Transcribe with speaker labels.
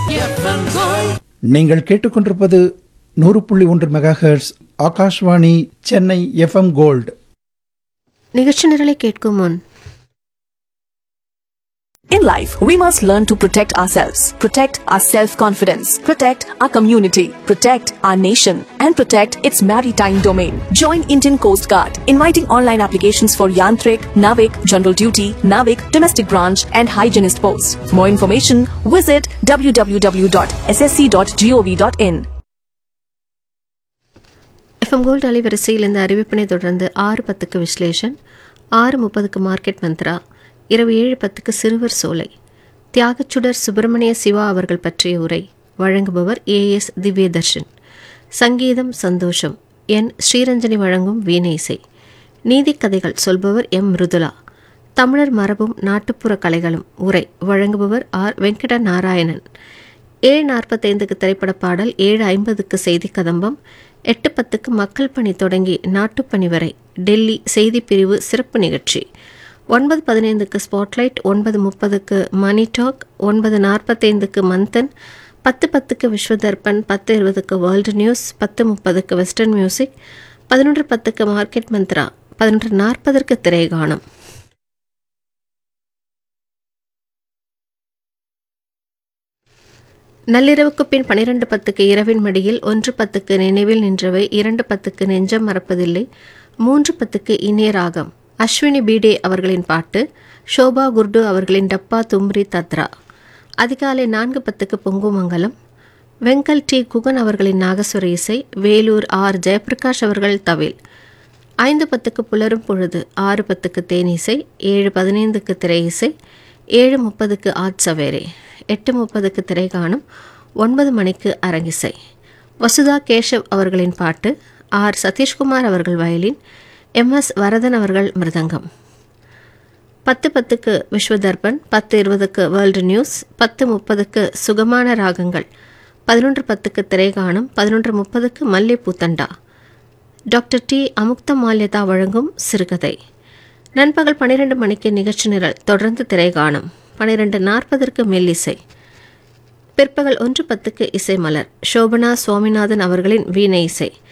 Speaker 1: நீங்கள் கேட்டுக்கொண்டிருப்பது நூறு புள்ளி ஒன்று megahertz Akashvani Chennai FM gold
Speaker 2: நிகழ்ச்சி நிரலை கேட்கும் முன்
Speaker 3: In life, we must learn to protect ourselves, protect our self-confidence, protect our community, protect our nation, and protect its maritime domain. Join Indian Coast Guard, inviting online applications for Yantrik, Navik, General Duty, Navik, Domestic Branch, and Hygienist Post. For more information, visit www.ssc.gov.in.
Speaker 2: FM gold அலைவரிசையில் இந்த அறிவிப்பினை தொடர்ந்து ஆறு பத்துக்கு விஸ்லேஷன் ஆறு முப்பதுக்கு market Mantra இரவு ஏழு பத்துக்கு சிறுவர் சோலை தியாகச்சுடர் சுப்பிரமணிய சிவா அவர்கள் பற்றிய உரை வழங்குபவர் ஏ எஸ் திவ்யதர்ஷன் சங்கீதம் சந்தோஷம் என் ஸ்ரீரஞ்சனி வழங்கும் வீணை இசை நீதிக்கதைகள் சொல்பவர் எம் மிருதுலா தமிழர் மரபும் நாட்டுப்புற கலைகளும் உரை வழங்குபவர் ஆர் வெங்கட நாராயணன் ஏழு நாற்பத்தைந்துக்கு திரைப்பட பாடல் ஏழு ஐம்பதுக்கு செய்தி கதம்பம் எட்டு பத்துக்கு மக்கள் பணி தொடங்கி நாட்டுப்பணி வரை டெல்லி செய்தி பிரிவு சிறப்பு நிகழ்ச்சி ஒன்பது பதினைந்துக்கு ஸ்பாட்லைட் ஒன்பது முப்பதுக்கு மணி டாக் ஒன்பது நாற்பத்தைந்துக்கு மந்தன் பத்து பத்துக்கு விஸ்வதர்பன் பத்து இருபதுக்கு வேர்ல்டு நியூஸ் பத்து முப்பதுக்கு வெஸ்டர்ன் மியூசிக் பதினொன்று பத்துக்கு மார்க்கெட் மந்த்ரா பதினொன்று நாற்பதற்கு திரைகானம் நள்ளிரவுக்கு பின் பனிரெண்டு பத்துக்கு இரவின் மடியில் ஒன்று பத்துக்கு நினைவில் நின்றவை இரண்டு பத்துக்கு நெஞ்சம் மறப்பதில்லை மூன்று பத்துக்கு இனிய ராகம் அஸ்வினி பீடே அவர்களின் பாட்டு ஷோபா குர்டு அவர்களின் டப்பா தும்ரி தத்ரா அதிகாலை நான்கு பத்துக்கு பொங்குமங்கலம் வெங்கல் டி குகன் அவர்களின் நாகஸ்வர இசை வேலூர் ஆர் ஜெயபிரகாஷ் அவர்கள் தவில் ஐந்து பத்துக்கு புலரும் பொழுது ஆறு பத்துக்கு தேனிசை ஏழு பதினைந்துக்கு திரை இசை ஏழு முப்பதுக்கு ஆட் சவேரே எட்டு முப்பதுக்கு திரைகாணும் ஒன்பது மணிக்கு அரங்கிசை வசுதா கேஷவ் அவர்களின் பாட்டு ஆர் சதீஷ்குமார் அவர்கள் வயலின் எம் எஸ் வரதன் அவர்கள் மிருதங்கம் பத்து பத்துக்கு விஸ்வதர்பன் பத்து இருபதுக்கு வேர்ல்டு நியூஸ் பத்து முப்பதுக்கு சுகமான ராகங்கள் பதினொன்று பத்துக்கு திரைகாணும் பதினொன்று முப்பதுக்கு மல்லிப்பூத்தண்டா டாக்டர் டி அமுக்த மால்யதா வழங்கும் சிறுகதை நண்பகல் பன்னிரெண்டு மணிக்கு நிகழ்ச்சி நிரல் தொடர்ந்து திரைகாணும் பன்னிரெண்டு நாற்பதற்கு மெல்லிசை பிற்பகல் ஒன்று பத்துக்கு இசை மலர் சோபனா சுவாமிநாதன் அவர்களின் வீணை இசை